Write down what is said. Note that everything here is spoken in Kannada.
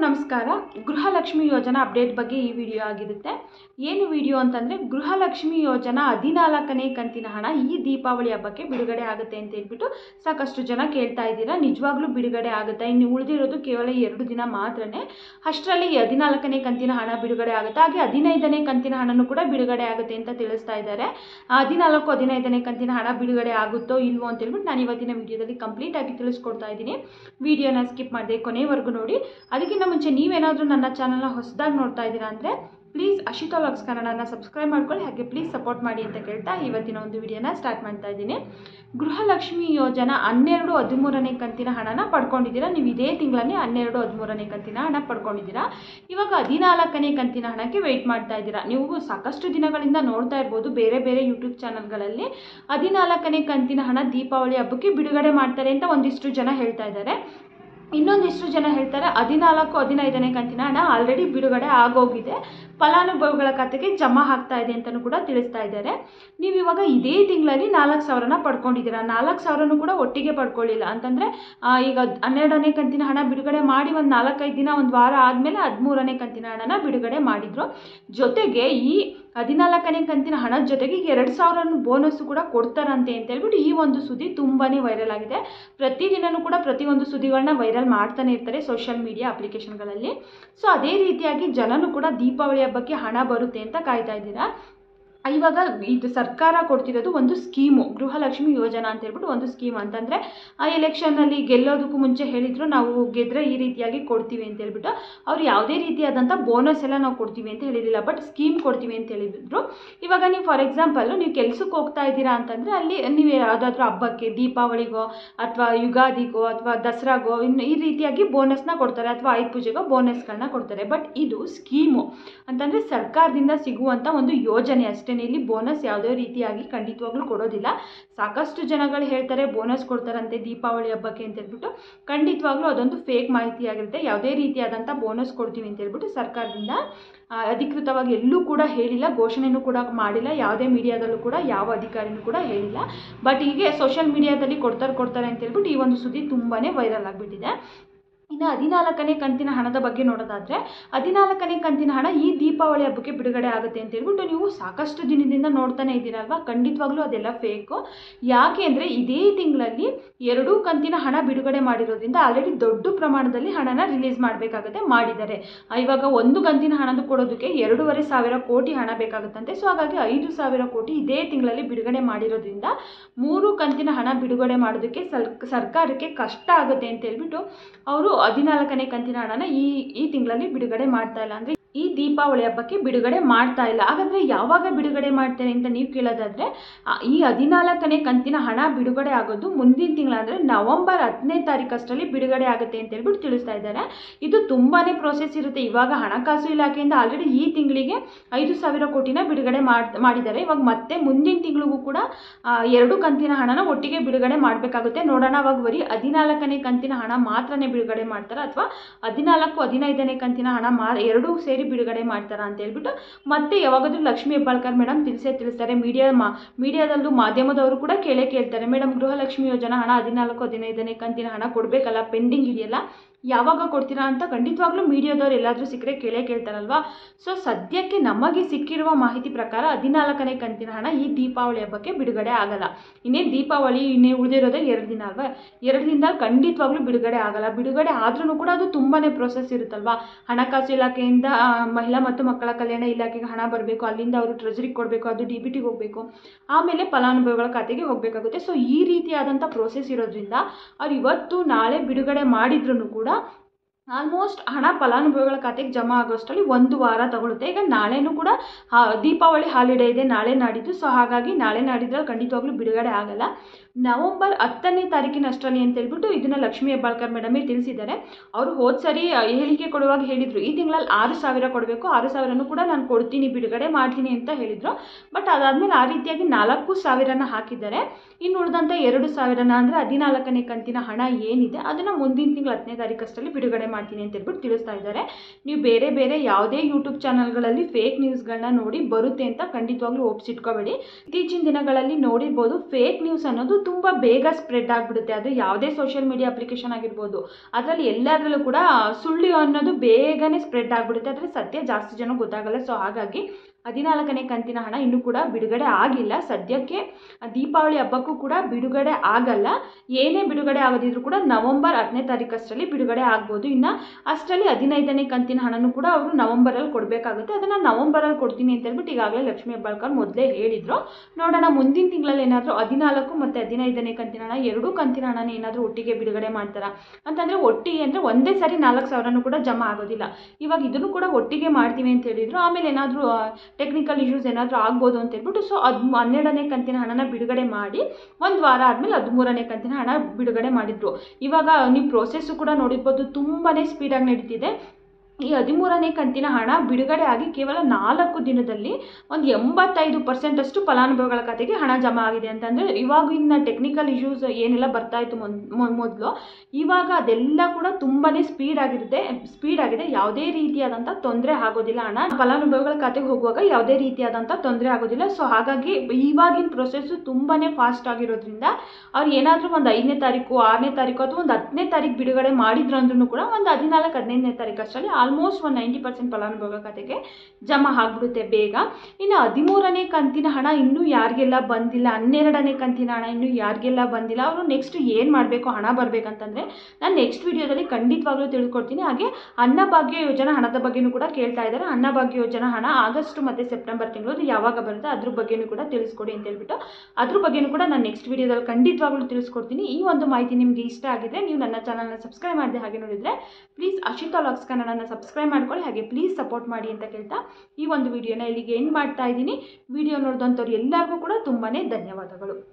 ನಮಸ್ಕಾರ ಗೃಹಲಕ್ಷ್ಮಿ ಯೋಜನಾ ಅಪ್ಡೇಟ್ ಬಗ್ಗೆ ಈ ವಿಡಿಯೋ ಆಗಿರುತ್ತೆ ಏನು ವಿಡಿಯೋ ಅಂತಂದರೆ ಗೃಹಲಕ್ಷ್ಮಿ ಯೋಜನಾ ಹದಿನಾಲ್ಕನೇ ಕಂತಿನ ಹಣ ಈ ದೀಪಾವಳಿ ಹಬ್ಬಕ್ಕೆ ಬಿಡುಗಡೆ ಆಗುತ್ತೆ ಅಂತ ಹೇಳ್ಬಿಟ್ಟು ಸಾಕಷ್ಟು ಜನ ಕೇಳ್ತಾ ಇದ್ದೀರಾ ನಿಜವಾಗ್ಲೂ ಬಿಡುಗಡೆ ಆಗುತ್ತೆ ಇನ್ನು ಉಳಿದಿರೋದು ಕೇವಲ ಎರಡು ದಿನ ಮಾತ್ರನೇ ಅಷ್ಟರಲ್ಲಿ ಈ ಹದಿನಾಲ್ಕನೇ ಕಂತಿನ ಹಣ ಬಿಡುಗಡೆ ಆಗುತ್ತೆ ಹಾಗೆ ಹದಿನೈದನೇ ಕಂತಿನ ಹಣನೂ ಕೂಡ ಬಿಡುಗಡೆ ಆಗುತ್ತೆ ಅಂತ ತಿಳಿಸ್ತಾ ಇದ್ದಾರೆ ಆ ಹದಿನಾಲ್ಕು ಹದಿನೈದನೇ ಕಂತಿನ ಹಣ ಬಿಡುಗಡೆ ಆಗುತ್ತೋ ಇಲ್ವೋ ಅಂತ ಹೇಳ್ಬಿಟ್ಟು ನಾನು ಇವತ್ತಿನ ವಿಡಿಯೋದಲ್ಲಿ ಕಂಪ್ಲೀಟ್ ಆಗಿ ತಿಳಿಸ್ಕೊಡ್ತಾ ಇದ್ದೀನಿ ವಿಡಿಯೋನ ಸ್ಕಿಪ್ ಮಾಡಿದೆ ಕೊನೆವರೆಗೂ ನೋಡಿ ಅದಕ್ಕಿಂತ ಮುಂಚೆ ನೀವೇನಾದರೂ ನನ್ನ ಚಾನಲ್ನ ಹೊಸದಾಗಿ ನೋಡ್ತಾ ಇದ್ದೀರಾ ಅಂದರೆ ಪ್ಲೀಸ್ ಅಶಿತಾ ಲಾಗ್ಸ್ ಕನ್ನಡನ ಸಬ್ಸ್ಕ್ರೈಬ್ ಮಾಡ್ಕೊಳ್ಳಿ ಹಾಗೆ ಪ್ಲೀಸ್ ಸಪೋರ್ಟ್ ಮಾಡಿ ಅಂತ ಕೇಳ್ತಾ ಇವತ್ತಿನ ಒಂದು ವಿಡಿಯೋನ ಸ್ಟಾರ್ಟ್ ಮಾಡ್ತಾ ಇದ್ದೀನಿ ಗೃಹಲಕ್ಷ್ಮಿ ಯೋಜನಾ ಹನ್ನೆರಡು ಹದಿಮೂರನೇ ಕಂತಿನ ಹಣನ ಪಡ್ಕೊಂಡಿದ್ದೀರಾ ನೀವು ಇದೇ ತಿಂಗಳಲ್ಲಿ ಹನ್ನೆರಡು ಹದಿಮೂರನೇ ಕಂತಿನ ಹಣ ಪಡ್ಕೊಂಡಿದ್ದೀರಾ ಇವಾಗ ಹದಿನಾಲ್ಕನೇ ಕಂತಿನ ಹಣಕ್ಕೆ ವೆಯ್ಟ್ ಮಾಡ್ತಾ ಇದ್ದೀರಾ ನೀವು ಸಾಕಷ್ಟು ದಿನಗಳಿಂದ ನೋಡ್ತಾ ಇರ್ಬೋದು ಬೇರೆ ಬೇರೆ ಯೂಟ್ಯೂಬ್ ಚಾನಲ್ಗಳಲ್ಲಿ ಹದಿನಾಲ್ಕನೇ ಕಂತಿನ ಹಣ ದೀಪಾವಳಿ ಹಬ್ಬಕ್ಕೆ ಬಿಡುಗಡೆ ಮಾಡ್ತಾರೆ ಅಂತ ಒಂದಿಷ್ಟು ಜನ ಹೇಳ್ತಾ ಇದ್ದಾರೆ ಇನ್ನೊಂದಿಷ್ಟು ಜನ ಹೇಳ್ತಾರೆ ಹದಿನಾಲ್ಕು ಹದಿನೈದನೇ ಕಂತಿನ ಹಣ ಆಲ್ರೆಡಿ ಬಿಡುಗಡೆ ಆಗೋಗಿದೆ ಫಲಾನುಭವಿಗಳ ಖಾತೆಗೆ ಜಮಾ ಆಗ್ತಾ ಇದೆ ಅಂತಲೂ ಕೂಡ ತಿಳಿಸ್ತಾ ಇದ್ದಾರೆ ನೀವು ಇವಾಗ ಇದೇ ತಿಂಗಳಲ್ಲಿ ನಾಲ್ಕು ಸಾವಿರನ ಪಡ್ಕೊಂಡಿದ್ದೀರಾ ನಾಲ್ಕು ಸಾವಿರನೂ ಕೂಡ ಒಟ್ಟಿಗೆ ಪಡ್ಕೊಳ್ಳಿಲ್ಲ ಅಂತಂದರೆ ಈಗ ಹನ್ನೆರಡನೇ ಕಂತಿನ ಹಣ ಬಿಡುಗಡೆ ಮಾಡಿ ಒಂದು ನಾಲ್ಕೈದು ದಿನ ಒಂದು ವಾರ ಆದಮೇಲೆ ಹದಿಮೂರನೇ ಕಂತಿನ ಹಣನ ಬಿಡುಗಡೆ ಮಾಡಿದರು ಜೊತೆಗೆ ಈ ಹದಿನಾಲ್ಕನೇ ಕಂತಿನ ಹಣದ ಜೊತೆಗೆ ಈಗ ಎರಡು ಸಾವಿರ ಬೋನಸ್ ಕೂಡ ಕೊಡ್ತಾರಂತೆ ಅಂತ ಹೇಳ್ಬಿಟ್ಟು ಈ ಒಂದು ಸುದ್ದಿ ತುಂಬಾ ವೈರಲ್ ಆಗಿದೆ ಪ್ರತಿದಿನವೂ ಕೂಡ ಪ್ರತಿಯೊಂದು ಸುದ್ದಿಗಳನ್ನ ವೈರಲ್ ಮಾಡ್ತಾನೆ ಇರ್ತಾರೆ ಸೋಷಿಯಲ್ ಮೀಡಿಯಾ ಅಪ್ಲಿಕೇಶನ್ಗಳಲ್ಲಿ ಸೊ ಅದೇ ರೀತಿಯಾಗಿ ಜನನು ಕೂಡ ದೀಪಾವಳಿ ಹಬ್ಬಕ್ಕೆ ಹಣ ಬರುತ್ತೆ ಅಂತ ಕಾಯ್ತಾ ಇದ್ದೀರಾ ಇವಾಗ ಇದು ಸರ್ಕಾರ ಕೊಡ್ತಿರೋದು ಒಂದು ಸ್ಕೀಮು ಗೃಹಲಕ್ಷ್ಮಿ ಯೋಜನಾ ಅಂತ ಹೇಳ್ಬಿಟ್ಟು ಒಂದು ಸ್ಕೀಮ್ ಅಂತಂದರೆ ಆ ಎಲೆಕ್ಷನ್ನಲ್ಲಿ ಗೆಲ್ಲೋದಕ್ಕೂ ಮುಂಚೆ ಹೇಳಿದರು ನಾವು ಗೆದ್ದರೆ ಈ ರೀತಿಯಾಗಿ ಕೊಡ್ತೀವಿ ಅಂತ ಹೇಳ್ಬಿಟ್ಟು ಅವ್ರು ಯಾವುದೇ ರೀತಿಯಾದಂಥ ಬೋನಸ್ ಎಲ್ಲ ನಾವು ಕೊಡ್ತೀವಿ ಅಂತ ಹೇಳಿರಲಿಲ್ಲ ಬಟ್ ಸ್ಕೀಮ್ ಕೊಡ್ತೀವಿ ಅಂತ ಹೇಳಿದ್ರು ಇವಾಗ ನೀವು ಫಾರ್ ಎಕ್ಸಾಂಪಲ್ಲು ನೀವು ಕೆಲ್ಸಕ್ಕೆ ಹೋಗ್ತಾ ಇದ್ದೀರಾ ಅಂತಂದರೆ ಅಲ್ಲಿ ನೀವು ಯಾವುದಾದ್ರೂ ಹಬ್ಬಕ್ಕೆ ದೀಪಾವಳಿಗೋ ಅಥವಾ ಯುಗಾದಿಗೋ ಅಥವಾ ದಸರಾಗೋ ಇನ್ನು ಈ ರೀತಿಯಾಗಿ ಬೋನಸ್ನ ಕೊಡ್ತಾರೆ ಅಥವಾ ಆಯುಧ ಪೂಜೆಗೋ ಬೋನಸ್ಗಳನ್ನ ಕೊಡ್ತಾರೆ ಬಟ್ ಇದು ಸ್ಕೀಮು ಅಂತಂದರೆ ಸರ್ಕಾರದಿಂದ ಸಿಗುವಂಥ ಒಂದು ಯೋಜನೆ ಅಷ್ಟೇ ಇಲ್ಲಿ ಬೋನಸ್ ಯಾವುದೇ ರೀತಿಯಾಗಿ ಖಂಡಿತವಾಗ್ಲೂ ಕೊಡೋದಿಲ್ಲ ಸಾಕಷ್ಟು ಜನಗಳು ಹೇಳ್ತಾರೆ ಬೋನಸ್ ಕೊಡ್ತಾರಂತೆ ದೀಪಾವಳಿ ಹಬ್ಬಕ್ಕೆ ಅಂತ ಹೇಳ್ಬಿಟ್ಟು ಖಂಡಿತವಾಗ್ಲೂ ಅದೊಂದು ಫೇಕ್ ಮಾಹಿತಿ ಆಗಿರುತ್ತೆ ಯಾವುದೇ ರೀತಿಯಾದಂಥ ಬೋನಸ್ ಕೊಡ್ತೀವಿ ಅಂತ ಹೇಳ್ಬಿಟ್ಟು ಸರ್ಕಾರದಿಂದ ಅಧಿಕೃತವಾಗಿ ಎಲ್ಲೂ ಕೂಡ ಹೇಳಿಲ್ಲ ಘೋಷಣೆನೂ ಕೂಡ ಮಾಡಿಲ್ಲ ಯಾವುದೇ ಮೀಡಿಯಾದಲ್ಲೂ ಕೂಡ ಯಾವ ಅಧಿಕಾರಿನೂ ಕೂಡ ಹೇಳಿಲ್ಲ ಬಟ್ ಹೀಗೆ ಸೋಷಿಯಲ್ ಮೀಡಿಯಾದಲ್ಲಿ ಕೊಡ್ತಾರೆ ಕೊಡ್ತಾರೆ ಅಂತ ಹೇಳ್ಬಿಟ್ಟು ಈ ಒಂದು ಸುದ್ದಿ ತುಂಬಾ ವೈರಲ್ ಆಗಿಬಿಟ್ಟಿದೆ ಇನ್ನು ಹದಿನಾಲ್ಕನೇ ಕಂತಿನ ಹಣದ ಬಗ್ಗೆ ನೋಡೋದಾದರೆ ಹದಿನಾಲ್ಕನೇ ಕಂತಿನ ಹಣ ಈ ದೀಪಾವಳಿ ಹಬ್ಬಕ್ಕೆ ಬಿಡುಗಡೆ ಆಗುತ್ತೆ ಅಂತ ಹೇಳ್ಬಿಟ್ಟು ನೀವು ಸಾಕಷ್ಟು ದಿನದಿಂದ ನೋಡ್ತಾನೆ ಇದ್ದೀರಲ್ವಾ ಖಂಡಿತವಾಗ್ಲೂ ಅದೆಲ್ಲ ಫೇಕು ಯಾಕೆ ಅಂದರೆ ಇದೇ ತಿಂಗಳಲ್ಲಿ ಎರಡೂ ಕಂತಿನ ಹಣ ಬಿಡುಗಡೆ ಮಾಡಿರೋದ್ರಿಂದ ಆಲ್ರೆಡಿ ದೊಡ್ಡ ಪ್ರಮಾಣದಲ್ಲಿ ಹಣನ ರಿಲೀಸ್ ಮಾಡಬೇಕಾಗುತ್ತೆ ಮಾಡಿದ್ದಾರೆ ಇವಾಗ ಒಂದು ಕಂತಿನ ಹಣದ ಕೊಡೋದಕ್ಕೆ ಎರಡೂವರೆ ಸಾವಿರ ಕೋಟಿ ಹಣ ಬೇಕಾಗುತ್ತಂತೆ ಸೊ ಹಾಗಾಗಿ ಐದು ಸಾವಿರ ಕೋಟಿ ಇದೇ ತಿಂಗಳಲ್ಲಿ ಬಿಡುಗಡೆ ಮಾಡಿರೋದ್ರಿಂದ ಮೂರು ಕಂತಿನ ಹಣ ಬಿಡುಗಡೆ ಮಾಡೋದಕ್ಕೆ ಸಲ್ ಸರ್ಕಾರಕ್ಕೆ ಕಷ್ಟ ಆಗುತ್ತೆ ಅಂತ ಹೇಳ್ಬಿಟ್ಟು ಅವರು ಹದಿನಾಲ್ಕನೇ ಕಂತಿನ ಹಣನ ಈ ಈ ತಿಂಗಳಲ್ಲಿ ಬಿಡುಗಡೆ ಮಾಡ್ತಾ ಇಲ್ಲ ಅಂದರೆ ಈ ದೀಪಾವಳಿ ಹಬ್ಬಕ್ಕೆ ಬಿಡುಗಡೆ ಮಾಡ್ತಾ ಇಲ್ಲ ಹಾಗಾದರೆ ಯಾವಾಗ ಬಿಡುಗಡೆ ಮಾಡ್ತಾರೆ ಅಂತ ನೀವು ಕೇಳೋದಾದರೆ ಈ ಹದಿನಾಲ್ಕನೇ ಕಂತಿನ ಹಣ ಬಿಡುಗಡೆ ಆಗೋದು ಮುಂದಿನ ತಿಂಗಳಾದರೆ ನವಂಬರ್ ಹತ್ತನೇ ತಾರೀಕಷ್ಟರಲ್ಲಿ ಬಿಡುಗಡೆ ಆಗುತ್ತೆ ಅಂತ ಹೇಳ್ಬಿಟ್ಟು ತಿಳಿಸ್ತಾ ಇದ್ದಾರೆ ಇದು ತುಂಬಾ ಪ್ರೋಸೆಸ್ ಇರುತ್ತೆ ಇವಾಗ ಹಣಕಾಸು ಇಲಾಖೆಯಿಂದ ಆಲ್ರೆಡಿ ಈ ತಿಂಗಳಿಗೆ ಐದು ಸಾವಿರ ಕೋಟಿನ ಬಿಡುಗಡೆ ಮಾಡಿದ್ದಾರೆ ಇವಾಗ ಮತ್ತೆ ಮುಂದಿನ ತಿಂಗಳಿಗೂ ಕೂಡ ಎರಡು ಕಂತಿನ ಹಣನ ಒಟ್ಟಿಗೆ ಬಿಡುಗಡೆ ಮಾಡಬೇಕಾಗುತ್ತೆ ನೋಡೋಣ ಅವಾಗ ಬರೀ ಹದಿನಾಲ್ಕನೇ ಕಂತಿನ ಹಣ ಮಾತ್ರನೇ ಬಿಡುಗಡೆ ಮಾಡ್ತಾರೆ ಅಥವಾ ಹದಿನಾಲ್ಕು ಹದಿನೈದನೇ ಕಂತಿನ ಹಣ ಮಾ ಎರಡೂ ಸೇರಿ ಬಿಡುಗಡೆ ಮಾಡ್ತಾರಾ ಅಂತ ಹೇಳ್ಬಿಟ್ಟು ಮತ್ತೆ ಯಾವಾಗಾದ್ರೂ ಲಕ್ಷ್ಮೀ ಹೆಬ್ಬಾಳ್ಕರ್ ಮೇಡಮ್ ತಿಳಿಸೇ ತಿಳಿಸ್ತಾರೆ ಮೀಡಿಯಾ ಮಾ ಮೀಡಿಯಾದಲ್ಲೂ ಮಾಧ್ಯಮದವರು ಕೂಡ ಕೇಳೇ ಕೇಳ್ತಾರೆ ಮೇಡಮ್ ಗೃಹಲಕ್ಷ್ಮಿ ಯೋಜನಾ ಹಣ ಹದಿನಾಲ್ಕು ಹದಿನೈದನೇ ಕಂತಿನ ಹಣ ಕೊಡಬೇಕಲ್ಲ ಪೆಂಡಿಂಗ್ ಇದೆಯಲ್ಲ ಯಾವಾಗ ಕೊಡ್ತೀರಾ ಅಂತ ಖಂಡಿತವಾಗ್ಲೂ ಮೀಡಿಯಾದವ್ರು ಎಲ್ಲಾದರೂ ಸಿಕ್ಕರೆ ಕೇಳೇ ಕೇಳ್ತಾರಲ್ವಾ ಸೊ ಸದ್ಯಕ್ಕೆ ನಮಗೆ ಸಿಕ್ಕಿರುವ ಮಾಹಿತಿ ಪ್ರಕಾರ ಹದಿನಾಲ್ಕನೇ ಕಂತಿನ ಹಣ ಈ ದೀಪಾವಳಿ ಹಬ್ಬಕ್ಕೆ ಬಿಡುಗಡೆ ಆಗಲ್ಲ ಇನ್ನೇನು ದೀಪಾವಳಿ ಇನ್ನೇ ಉಳಿದಿರೋದೇ ಎರಡು ದಿನ ಅಲ್ವಾ ಎರಡು ದಿನದಲ್ಲಿ ಖಂಡಿತವಾಗ್ಲೂ ಬಿಡುಗಡೆ ಆಗಲ್ಲ ಬಿಡುಗಡೆ ಆದ್ರೂ ಕೂಡ ಅದು ತುಂಬಾ ಪ್ರೊಸೆಸ್ ಇರುತ್ತಲ್ವಾ ಹಣಕಾಸು ಇಲಾಖೆಯಿಂದ ಮಹಿಳಾ ಮತ್ತು ಮಕ್ಕಳ ಕಲ್ಯಾಣ ಇಲಾಖೆಗೆ ಹಣ ಬರಬೇಕು ಅಲ್ಲಿಂದ ಅವರು ಟ್ರೆಜರಿಗೆ ಕೊಡಬೇಕು ಅದು ಡಿ ಬಿ ಟಿಗೆ ಹೋಗಬೇಕು ಆಮೇಲೆ ಫಲಾನುಭವಿಗಳ ಖಾತೆಗೆ ಹೋಗಬೇಕಾಗುತ್ತೆ ಸೊ ಈ ರೀತಿಯಾದಂಥ ಪ್ರೋಸೆಸ್ ಇರೋದ್ರಿಂದ ಅವ್ರು ಇವತ್ತು ನಾಳೆ ಬಿಡುಗಡೆ ಮಾಡಿದ್ರು ಕೂಡ ಆಲ್ಮೋಸ್ಟ್ ಹಣ ಫಲಾನುಭವಿಗಳ ಖಾತೆಗೆ ಜಮಾ ಆಗೋಷ್ಟರಲ್ಲಿ ಒಂದು ವಾರ ತಗೊಳುತ್ತೆ ಈಗ ನಾಳೆನೂ ಕೂಡ ದೀಪಾವಳಿ ಹಾಲಿಡೇ ಇದೆ ನಾಳೆ ನಾಡಿದ್ದು ಸೊ ಹಾಗಾಗಿ ನಾಳೆ ನಾಡಿದ್ರಲ್ಲಿ ಖಂಡಿತವಾಗ್ಲೂ ಬಿಡುಗಡೆ ಆಗಲ್ಲ ನವಂಬರ್ ಹತ್ತನೇ ತಾರೀಕಿನಷ್ಟರಲ್ಲಿ ಅಂತ ಹೇಳ್ಬಿಟ್ಟು ಇದನ್ನು ಲಕ್ಷ್ಮೀ ಹೆಬ್ಬಾಳ್ಕರ್ ಮೇಡಮೇ ತಿಳಿಸಿದ್ದಾರೆ ಅವರು ಹೋದ ಸರಿ ಹೇಳಿಕೆ ಕೊಡುವಾಗ ಹೇಳಿದರು ಈ ತಿಂಗಳಲ್ಲಿ ಆರು ಸಾವಿರ ಕೊಡಬೇಕು ಆರು ಸಾವಿರನೂ ಕೂಡ ನಾನು ಕೊಡ್ತೀನಿ ಬಿಡುಗಡೆ ಮಾಡ್ತೀನಿ ಅಂತ ಹೇಳಿದರು ಬಟ್ ಅದಾದಮೇಲೆ ಆ ರೀತಿಯಾಗಿ ನಾಲ್ಕು ಸಾವಿರನ ಹಾಕಿದ್ದಾರೆ ಇನ್ನು ಉಳಿದಂಥ ಎರಡು ಸಾವಿರನ ಅಂದರೆ ಹದಿನಾಲ್ಕನೇ ಕಂತಿನ ಹಣ ಏನಿದೆ ಅದನ್ನು ಮುಂದಿನ ತಿಂಗಳು ಹತ್ತನೇ ತಾರೀಕಷ್ಟರಲ್ಲಿ ಬಿಡುಗಡೆ ಮಾಡ್ತೀನಿ ಅಂತ ಹೇಳ್ಬಿಟ್ಟು ತಿಳಿಸ್ತಾ ಇದ್ದಾರೆ ನೀವು ಬೇರೆ ಬೇರೆ ಯಾವುದೇ ಯೂಟ್ಯೂಬ್ ಚಾನಲ್ಗಳಲ್ಲಿ ಫೇಕ್ ನ್ಯೂಸ್ಗಳನ್ನ ನೋಡಿ ಬರುತ್ತೆ ಅಂತ ಖಂಡಿತವಾಗ್ಲೂ ಒಪ್ಸಿಟ್ಕೋಬೇಡಿ ಇತ್ತೀಚಿನ ದಿನಗಳಲ್ಲಿ ನೋಡಿರ್ಬೋದು ಫೇಕ್ ನ್ಯೂಸ್ ಅನ್ನೋದು ತುಂಬ ಬೇಗ ಸ್ಪ್ರೆಡ್ ಆಗಿಬಿಡುತ್ತೆ ಅದು ಯಾವುದೇ ಸೋಷಿಯಲ್ ಮೀಡಿಯಾ ಅಪ್ಲಿಕೇಶನ್ ಆಗಿರ್ಬೋದು ಅದರಲ್ಲಿ ಎಲ್ಲದರಲ್ಲೂ ಕೂಡ ಸುಳ್ಳು ಅನ್ನೋದು ಬೇಗನೆ ಸ್ಪ್ರೆಡ್ ಆಗಿಬಿಡುತ್ತೆ ಆದರೆ ಸತ್ಯ ಜಾಸ್ತಿ ಜನ ಗೊತ್ತಾಗಲ್ಲ ಸೊ ಹಾಗಾಗಿ ಹದಿನಾಲ್ಕನೇ ಕಂತಿನ ಹಣ ಇನ್ನೂ ಕೂಡ ಬಿಡುಗಡೆ ಆಗಿಲ್ಲ ಸದ್ಯಕ್ಕೆ ದೀಪಾವಳಿ ಹಬ್ಬಕ್ಕೂ ಕೂಡ ಬಿಡುಗಡೆ ಆಗಲ್ಲ ಏನೇ ಬಿಡುಗಡೆ ಆಗೋದಿದ್ರು ಕೂಡ ನವಂಬರ್ ಹತ್ತನೇ ತಾರೀಕಷ್ಟರಲ್ಲಿ ಬಿಡುಗಡೆ ಆಗ್ಬೋದು ಇನ್ನು ಅಷ್ಟರಲ್ಲಿ ಹದಿನೈದನೇ ಕಂತಿನ ಹಣನೂ ಕೂಡ ಅವರು ನವಂಬರಲ್ಲಿ ಕೊಡಬೇಕಾಗುತ್ತೆ ಅದನ್ನು ನವಂಬರಲ್ಲಿ ಕೊಡ್ತೀನಿ ಅಂತ ಹೇಳ್ಬಿಟ್ಟು ಈಗಾಗಲೇ ಲಕ್ಷ್ಮೀ ಹೆಬ್ಬಾಳ್ಕರ್ ಮೊದಲೇ ಹೇಳಿದರು ನೋಡೋಣ ಮುಂದಿನ ತಿಂಗಳಲ್ಲಿ ಏನಾದರೂ ಹದಿನಾಲ್ಕು ಮತ್ತು ಹದಿನೈದನೇ ಕಂತಿನ ಹಣ ಎರಡೂ ಕಂತಿನ ಹಣನ ಏನಾದರೂ ಒಟ್ಟಿಗೆ ಬಿಡುಗಡೆ ಮಾಡ್ತಾರಾ ಅಂತಂದರೆ ಒಟ್ಟಿಗೆ ಅಂದರೆ ಒಂದೇ ಸಾರಿ ನಾಲ್ಕು ಸಾವಿರನೂ ಕೂಡ ಜಮಾ ಆಗೋದಿಲ್ಲ ಇವಾಗ ಇದನ್ನು ಕೂಡ ಒಟ್ಟಿಗೆ ಮಾಡ್ತೀವಿ ಅಂತ ಹೇಳಿದರು ಆಮೇಲೆ ಏನಾದರೂ ಟೆಕ್ನಿಕಲ್ ಇಶ್ಯೂಸ್ ಏನಾದರೂ ಆಗ್ಬೋದು ಅಂತ ಹೇಳ್ಬಿಟ್ಟು ಸೊ ಅದು ಹನ್ನೆರಡನೇ ಕಂತಿನ ಹಣನ ಬಿಡುಗಡೆ ಮಾಡಿ ಒಂದು ವಾರ ಆದಮೇಲೆ ಹದಿಮೂರನೇ ಕಂತಿನ ಹಣ ಬಿಡುಗಡೆ ಮಾಡಿದ್ರು ಇವಾಗ ನೀವು ಪ್ರೋಸೆಸ್ಸು ಕೂಡ ನೋಡಿರ್ಬೋದು ತುಂಬಾ ಸ್ಪೀಡಾಗಿ ನಡೀತಿದೆ ಈ ಹದಿಮೂರನೇ ಕಂತಿನ ಹಣ ಬಿಡುಗಡೆ ಆಗಿ ಕೇವಲ ನಾಲ್ಕು ದಿನದಲ್ಲಿ ಒಂದು ಎಂಬತ್ತೈದು ಪರ್ಸೆಂಟಷ್ಟು ಫಲಾನುಭವಿಗಳ ಖಾತೆಗೆ ಹಣ ಜಮಾ ಆಗಿದೆ ಅಂತಂದರೆ ಇವಾಗಿನ ಟೆಕ್ನಿಕಲ್ ಇಶ್ಯೂಸ್ ಏನೆಲ್ಲ ಬರ್ತಾ ಇತ್ತು ಮೊದಲು ಇವಾಗ ಅದೆಲ್ಲ ಕೂಡ ತುಂಬಾ ಸ್ಪೀಡ್ ಆಗಿರುತ್ತೆ ಸ್ಪೀಡ್ ಆಗಿದೆ ಯಾವುದೇ ರೀತಿಯಾದಂಥ ತೊಂದರೆ ಆಗೋದಿಲ್ಲ ಹಣ ಫಲಾನುಭವಿಗಳ ಖಾತೆಗೆ ಹೋಗುವಾಗ ಯಾವುದೇ ರೀತಿಯಾದಂಥ ತೊಂದರೆ ಆಗೋದಿಲ್ಲ ಸೊ ಹಾಗಾಗಿ ಇವಾಗಿನ ಪ್ರೊಸೆಸ್ಸು ತುಂಬಾ ಫಾಸ್ಟ್ ಆಗಿರೋದ್ರಿಂದ ಅವ್ರು ಏನಾದರೂ ಒಂದು ಐದನೇ ತಾರೀಕು ಆರನೇ ತಾರೀಕು ಅಥವಾ ಒಂದು ಹತ್ತನೇ ತಾರೀಕು ಬಿಡುಗಡೆ ಮಾಡಿದ್ರು ಅಂದ್ರೂ ಕೂಡ ಒಂದು ಹದಿನಾಲ್ಕು ಹದಿನೈದನೇ ತಾರೀಕು ಅಷ್ಟರಲ್ಲಿ ಆಲ್ಮೋಸ್ಟ್ ಒಂದು ನೈಂಟಿ ಪರ್ಸೆಂಟ್ ಫಲಾನುಭವಿಗಳ ಖಾತೆಗೆ ಜಮಾ ಆಗಿಬಿಡುತ್ತೆ ಬೇಗ ಇನ್ನು ಹದಿಮೂರನೇ ಕಂತಿನ ಹಣ ಇನ್ನೂ ಯಾರಿಗೆಲ್ಲ ಬಂದಿಲ್ಲ ಹನ್ನೆರಡನೇ ಕಂತಿನ ಹಣ ಇನ್ನೂ ಯಾರಿಗೆಲ್ಲ ಬಂದಿಲ್ಲ ಅವರು ನೆಕ್ಸ್ಟ್ ಏನು ಮಾಡಬೇಕು ಹಣ ಬರಬೇಕಂತಂದರೆ ನಾನು ನೆಕ್ಸ್ಟ್ ವೀಡಿಯೋದಲ್ಲಿ ಖಂಡಿತವಾಗ್ಲೂ ತಿಳ್ಕೊಡ್ತೀನಿ ಹಾಗೆ ಅನ್ನಭಾಗ್ಯ ಯೋಜನಾ ಹಣದ ಬಗ್ಗೆನೂ ಕೂಡ ಕೇಳ್ತಾ ಇದ್ದಾರೆ ಅನ್ನಭಾಗ್ಯ ಯೋಜನಾ ಹಣ ಆಗಸ್ಟ್ ಮತ್ತು ಸೆಪ್ಟೆಂಬರ್ ತಿಂಗಳು ಅದು ಯಾವಾಗ ಬರುತ್ತೆ ಅದ್ರ ಬಗ್ಗೆನೂ ಕೂಡ ತಿಳಿಸ್ಕೊಡಿ ಅಂತ ಹೇಳ್ಬಿಟ್ಟು ಅದ್ರ ಬಗ್ಗೆನೂ ಕೂಡ ನಾನು ನೆಕ್ಸ್ಟ್ ವೀಡಿಯೋದಲ್ಲಿ ಖಂಡಿತವಾಗ್ಲೂ ತಿಳಿಸ್ಕೊಡ್ತೀನಿ ಈ ಒಂದು ಮಾಹಿತಿ ನಿಮಗೆ ಇಷ್ಟ ಆಗಿದ್ರೆ ನೀವು ನನ್ನ ಚಾನಲ್ನ ಸಬ್ಸ್ಕ್ರೈಬ್ ಮಾಡಿದೆ ಹಾಗೆ ನೋಡಿದರೆ ಪ್ಲೀಸ್ ಅಶಿತಾ ಲಾಕ್ಸ್ ಕನ್ನಡನ ಸಬ್ಸ್ಕ್ರೈಬ್ ಮಾಡ್ಕೊಳ್ಳಿ ಹಾಗೆ ಪ್ಲೀಸ್ ಸಪೋರ್ಟ್ ಮಾಡಿ ಅಂತ ಕೇಳ್ತಾ ಈ ಒಂದು ವಿಡಿಯೋನ ಇಲ್ಲಿಗೆ ಎಂಡ್ ಮಾಡ್ತಾ ಇದ್ದೀನಿ ವಿಡಿಯೋ ನೋಡಿದಂಥವ್ರು ಎಲ್ಲರಿಗೂ ಕೂಡ ತುಂಬಾ ಧನ್ಯವಾದಗಳು